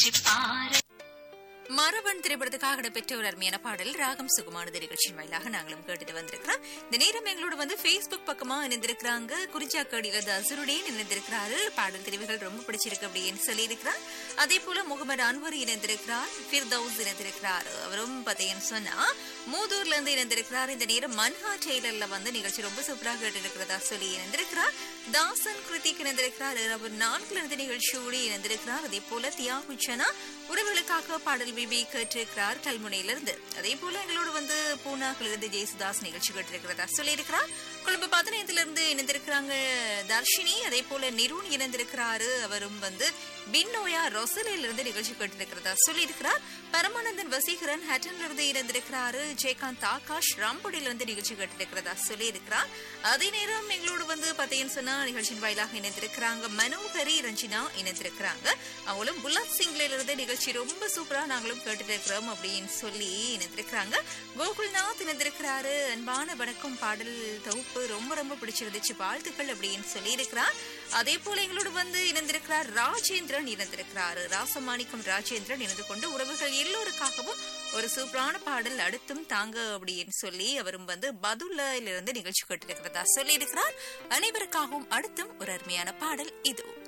நினைச்சு பாரு மரபன் திரைப்படத்துக்காக இடம்பெற்ற ஒரு அருமையான பாடல் ராகம் சுகுமானது நிகழ்ச்சியின் வாயிலாக நாங்களும் கேட்டுட்டு வந்திருக்கிறோம் இந்த நேரம் எங்களோட வந்து ஃபேஸ்புக் பக்கமா இணைந்திருக்கிறாங்க குறிச்சாக்கடியிலிருந்து அசுருடன் இணைந்திருக்கிறாரு பாடல் தெரிவுகள் ரொம்ப பிடிச்சிருக்கு அப்படின்னு சொல்லியிருக்கிறார் அதே போல முகமது அன்வர் இணைந்திருக்கிறார் ஃபிர்தௌஸ் இணைந்திருக்கிறார் அவரும் பார்த்தீங்கன்னு சொன்னா மூதூர்ல இருந்து இணைந்திருக்கிறார் இந்த நேரம் மன்ஹா டெய்லர்ல வந்து நிகழ்ச்சி ரொம்ப சூப்பராக கேட்டு இருக்கிறதா சொல்லி இணைந்திருக்கிறார் தாசன் கிருத்திக் இணைந்திருக்கிறார் அவர் நான்குல இருந்து நிகழ்ச்சியோடு இணைந்திருக்கிறார் அதே போல தியாகுச்சனா உறவுகளுக்காக பாடல் பிபி கேட்டிருக்கிறார் கல்முனையிலிருந்து அதே போல எங்களோடு வந்து பூனாக்கிலிருந்து ஜெயசுதாஸ் நிகழ்ச்சி கேட்டிருக்கிறதா சொல்லியிருக்கிறார் கொழும்பு பதினைந்துல இணைந்திருக்கிறாங்க தர்ஷினி அதே போல நிருண் இணைந்திருக்கிறாரு அவரும் வந்து பின்னோயா ரொசலில் இருந்து நிகழ்ச்சி கேட்டிருக்கிறதா சொல்லியிருக்கிறார் பரமானந்தன் வசீகரன் ஹட்டன்ல இருந்து இணைந்திருக்கிறாரு ஜெயகாந்த் ஆகாஷ் ராம்பொடியில இருந்து நிகழ்ச்சி கேட்டிருக்கிறதா சொல்லியிருக்கிறார் அதே நேரம் எங்களோடு வந்து பாத்தீங்கன்னு சொன்னா நிகழ்ச்சியின் வாயிலாக இணைந்திருக்கிறாங்க மனோகரி ரஞ்சினா இணைந்திருக்கிறாங்க அவங்களும் புல்லட் சிங்ல இருந்து நிகழ்ச்சி ரொம்ப சூப்பரா நாங்களும் கேட்டுட்டு இருக்கிறோம் அப்படின்னு சொல்லி இணைந்திருக்கிறாங்க கோகுல்நாத் இணைந்திருக்கிறாரு அன்பான வணக்கம் பாடல் தொகுப்பு ரொம்ப ரொம்ப பிடிச்சிருந்துச்சு வாழ்த்துக்கள் அப்படின்னு சொல்லி இருக்கிறார் அதே போல எங்களோடு வந்து இணைந்திருக்கிறார் ராஜேந்திரன் இணைந்திருக்கிறாரு ராசமாணிக்கம் ராஜேந்திரன் இணைந்து கொண்டு உறவுகள் எல்லோருக்காகவும் ஒரு சூப்பரான பாடல் அடுத்தும் தாங்க அப்படின்னு சொல்லி அவரும் வந்து பதுல்ல இருந்து நிகழ்ச்சி கேட்டிருக்கிறதா சொல்லி இருக்கிறார் அனைவருக்காகவும் அடுத்தும் ஒரு அருமையான பாடல் இது